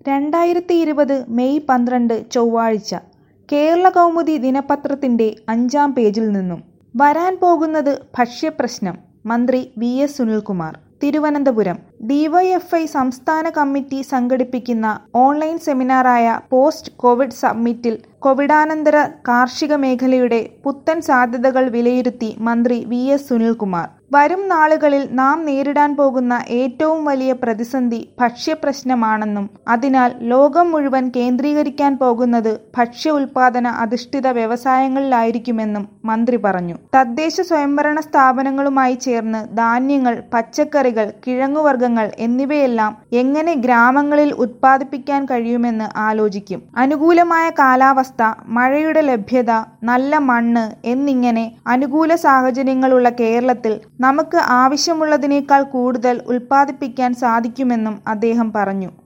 രണ്ടായിരത്തി ഇരുപത് മെയ് പന്ത്രണ്ട് ചൊവ്വാഴ്ച കേരളകൗമുദി ദിനപത്രത്തിന്റെ അഞ്ചാം പേജിൽ നിന്നും വരാൻ പോകുന്നത് ഭക്ഷ്യപ്രശ്നം മന്ത്രി V S Sunilkumar Thiruvananthapuram DYFI സംസ്ഥാന കമ്മിറ്റി സംഘടിപ്പിക്കുന്ന ഓൺലൈൻ സെമിനാറായ പോസ്റ്റ് കോവിഡ് സമ്മിറ്റിൽ കോവിഡാനന്തര കാർഷിക മേഖലയുടെ പുത്തൻ സാധ്യതകൾ വിലയിരുത്തി മന്ത്രി വി എസ് സുനിൽകുമാർ വരും നാളുകളിൽ നാം നേരിടാൻ പോകുന്ന ഏറ്റവും വലിയ പ്രതിസന്ധി ഭക്ഷ്യപ്രശ്നമാണെന്നും അതിനാൽ ലോകം മുഴുവൻ കേന്ദ്രീകരിക്കാൻ പോകുന്നത് ഭക്ഷ്യ ഉൽപാദന അധിഷ്ഠിത വ്യവസായങ്ങളിലായിരിക്കുമെന്നും മന്ത്രി പറഞ്ഞു തദ്ദേശ സ്വയംഭരണ സ്ഥാപനങ്ങളുമായി ചേർന്ന് ധാന്യങ്ങൾ പച്ചക്കറികൾ കിഴങ്ങുവർഗ്ഗങ്ങൾ എന്നിവയെല്ലാം എങ്ങനെ ഗ്രാമങ്ങളിൽ ഉത്പാദിപ്പിക്കാൻ കഴിയുമെന്ന് ആലോചിക്കും അനുകൂലമായ കാലാവസ്ഥ മഴയുടെ ലഭ്യത നല്ല മണ്ണ് എന്നിങ്ങനെ അനുകൂല സാഹചര്യങ്ങളുള്ള കേരളത്തിൽ നമുക്ക് ആവശ്യമുള്ളതിനേക്കാൾ കൂടുതൽ ഉൽപ്പാദിപ്പിക്കാൻ സാധിക്കുമെന്നും അദ്ദേഹം പറഞ്ഞു